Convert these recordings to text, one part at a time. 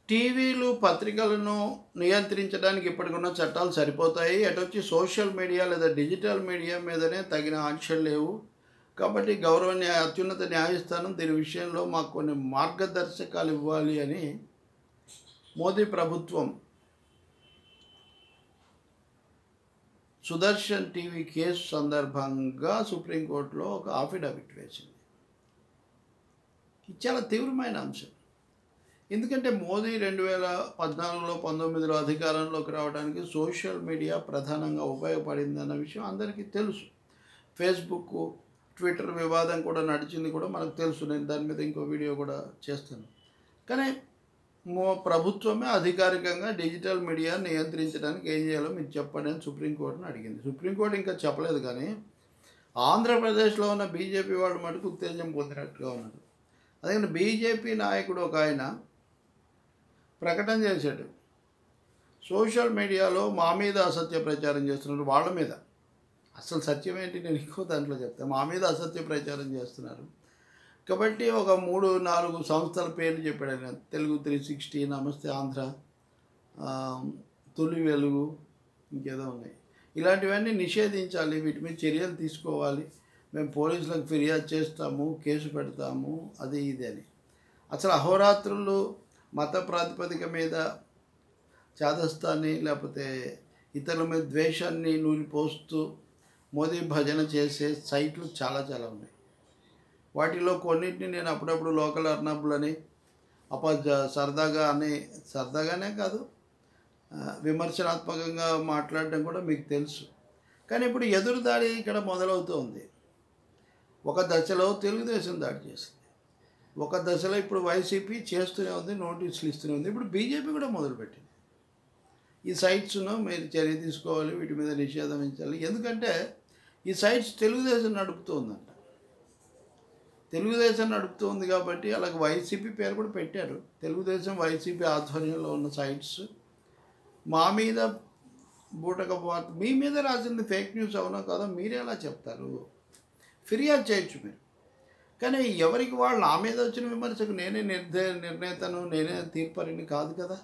టీవీలు పత్రికలను నియంత్రించడానికి ఇప్పటికున్న చట్టాలు సరిపోతాయి అటొచ్చి సోషల్ మీడియా లేదా డిజిటల్ మీడియా మీదనే తగిన ఆంక్షలు లేవు కాబట్టి గౌరవ న్యాయ అత్యున్నత న్యాయస్థానం దీని విషయంలో మాకు కొన్ని మార్గదర్శకాలు ఇవ్వాలి అని మోదీ ప్రభుత్వం సుదర్శన్ టీవీ కేసు సందర్భంగా సుప్రీంకోర్టులో ఒక అఫిడవిట్ వేసింది ఇది చాలా తీవ్రమైన అంశం ఎందుకంటే మోదీ రెండు వేల పద్నాలుగులో పంతొమ్మిదిలో అధికారంలోకి రావడానికి సోషల్ మీడియా ప్రధానంగా ఉపయోగపడిందన్న విషయం అందరికీ తెలుసు ఫేస్బుక్ ట్విట్టర్ వివాదం కూడా నడిచింది కూడా మనకు తెలుసు నేను దాని మీద ఇంకో వీడియో కూడా చేస్తాను కానీ మో ప్రభుత్వమే అధికారికంగా డిజిటల్ మీడియా నియంత్రించడానికి ఏం చేయాలో మీరు చెప్పండి అని సుప్రీంకోర్టుని అడిగింది సుప్రీంకోర్టు ఇంకా చెప్పలేదు కానీ ఆంధ్రప్రదేశ్లో ఉన్న బీజేపీ వాడు మటుకు ఉత్తేజం పొందినట్టుగా ఉన్నారు అదే బీజేపీ నాయకుడు ఒక ఆయన ప్రకటన చేశాడు సోషల్ మీడియాలో మా మీద అసత్య ప్రచారం చేస్తున్నారు వాళ్ళ మీద అసలు సత్యం ఏంటి నేను ఎక్కువ దాంట్లో చెప్తాను మా మీద అసత్య ప్రచారం చేస్తున్నారు కాబట్టి ఒక మూడు నాలుగు సంస్థల పేర్లు చెప్పాడు ఆయన తెలుగు త్రీ సిక్స్టీ నమస్తే ఆంధ్ర ఆ, తొలి వెలుగు ఇంకేదో ఉన్నాయి ఇలాంటివన్నీ నిషేధించాలి వీటి మీద చర్యలు తీసుకోవాలి మేము పోలీసులకు ఫిర్యాదు చేస్తాము కేసు పెడతాము అది ఇది అని అసలు అహోరాత్రులు మత ప్రాతిపదిక మీద చాదస్తాన్ని లేకపోతే ఇతరుల మీద ద్వేషాన్ని నూరిపోస్తూ మోదీ భజన చేసే సైట్లు చాలా చాలా ఉన్నాయి వాటిలో కొన్నింటిని నేను అప్పుడప్పుడు లోకల్ అర్నబ్బులని అప సరదాగా అని సరదాగానే కాదు ఆ, విమర్శనాత్మకంగా మాట్లాడడం కూడా మీకు తెలుసు కానీ ఇప్పుడు ఎదురు దాడి ఇక్కడ మొదలవుతోంది ఒక దశలో తెలుగుదేశం దాడి చేసింది ఒక దశలో ఇప్పుడు వైసీపీ చేస్తూనే ఉంది నోటీసులు ఇస్తూనే ఉంది ఇప్పుడు బీజేపీ కూడా మొదలుపెట్టింది ఈ సైట్స్ను మీరు చర్య తీసుకోవాలి వీటి మీద నిషేధం విధించాలి ఎందుకంటే ఈ సైట్స్ తెలుగుదేశం నడుపుతుందంట తెలుగుదేశం నడుపుతుంది కాబట్టి అలాగే వైసీపీ పేరు కూడా పెట్టారు తెలుగుదేశం వైసీపీ ఆధ్వర్యంలో ఉన్న సైట్స్ మా మీద బూటక వార్త మీ మీద రాసింది ఫేక్ న్యూస్ అవునా కాదో మీరే ఎలా చెప్తారు ఫిర్యాదు చేయొచ్చు మీరు కానీ ఎవరికి వాళ్ళు నా మీద వచ్చిన విమర్శకు నేనే నిర్దే నిర్ణేతను నేనే తీర్పరిని కాదు కదా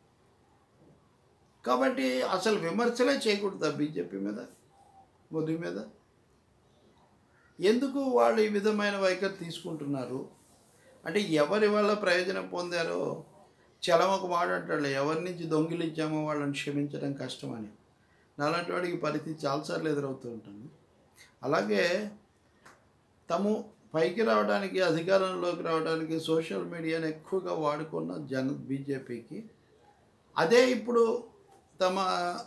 కాబట్టి అసలు విమర్శలే చేయకూడదా బీజేపీ మీద మోదీ మీద ఎందుకు వాళ్ళు ఈ విధమైన వైఖరి తీసుకుంటున్నారు అంటే ఎవరి వల్ల ప్రయోజనం పొందారో చలం ఒక మాట అంటాడు ఎవరి నుంచి దొంగిలించామో వాళ్ళని క్షమించడం కష్టమని నాలాంటి వాడికి పరిస్థితి చాలాసార్లు ఎదురవుతూ ఉంటుంది అలాగే తాము పైకి రావడానికి అధికారంలోకి రావడానికి సోషల్ మీడియాను ఎక్కువగా వాడుకున్న జన బీజేపీకి అదే ఇప్పుడు తమ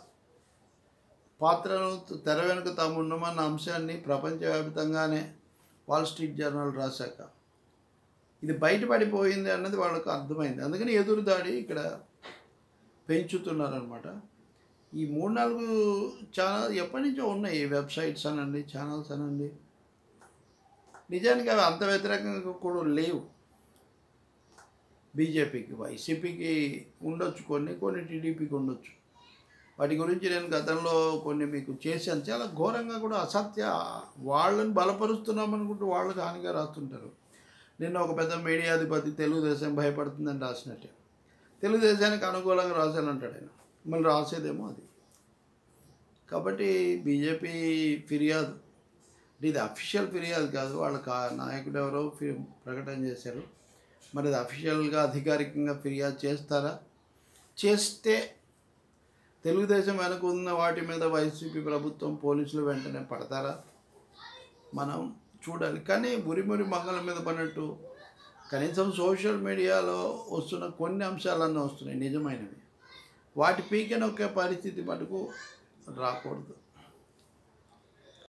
పాత్రను తెర వెనుక తాము ఉన్నామన్న అంశాన్ని ప్రపంచవ్యాప్తంగానే వాల్ స్ట్రీట్ జర్నల్ రాశాక ఇది బయటపడిపోయింది అన్నది వాళ్ళకు అర్థమైంది అందుకని ఎదురు దాడి ఇక్కడ పెంచుతున్నారనమాట ఈ మూడు నాలుగు ఛానల్ ఎప్పటి నుంచో ఉన్నాయి ఈ వెబ్సైట్స్ అనండి ఛానల్స్ అనండి నిజానికి అవి అంత వ్యతిరేకంగా కూడా లేవు బీజేపీకి వైసీపీకి ఉండొచ్చు కొన్ని కొన్ని టీడీపీకి ఉండొచ్చు వాటి గురించి నేను గతంలో కొన్ని మీకు చేశాను చాలా ఘోరంగా కూడా అసత్య వాళ్ళని బలపరుస్తున్నాం అనుకుంటూ వాళ్ళకి హానిగా రాస్తుంటారు నిన్న ఒక పెద్ద మీడియా అధిపతి తెలుగుదేశం భయపడుతుందని రాసినట్టే తెలుగుదేశానికి అనుకూలంగా రాశానంటాడు ఆయన మళ్ళీ రాసేదేమో అది కాబట్టి బీజేపీ ఫిర్యాదు అంటే ఇది అఫీషియల్ ఫిర్యాదు కాదు వాళ్ళ కా- నాయకుడు ఎవరో ఫి- ప్రకటన చేశారు మరి అది అఫీషియల్గా అధికారికంగా ఫిర్యాదు చేస్తారా చేస్తే తెలుగుదేశం వెనక ఉన్న వాటి మీద వైసీపీ ప్రభుత్వం పోలీసులు వెంటనే పడతారా మనం చూడాలి కానీ ఉరిమురి మంగళం మీద పడినట్టు కనీసం సోషల్ మీడియాలో వస్తున్న కొన్ని అంశాలన్నీ వస్తున్నాయి నిజమైనవి వాటి పీకెనొక్కే పరిస్థితి మటుకు రాకూడదు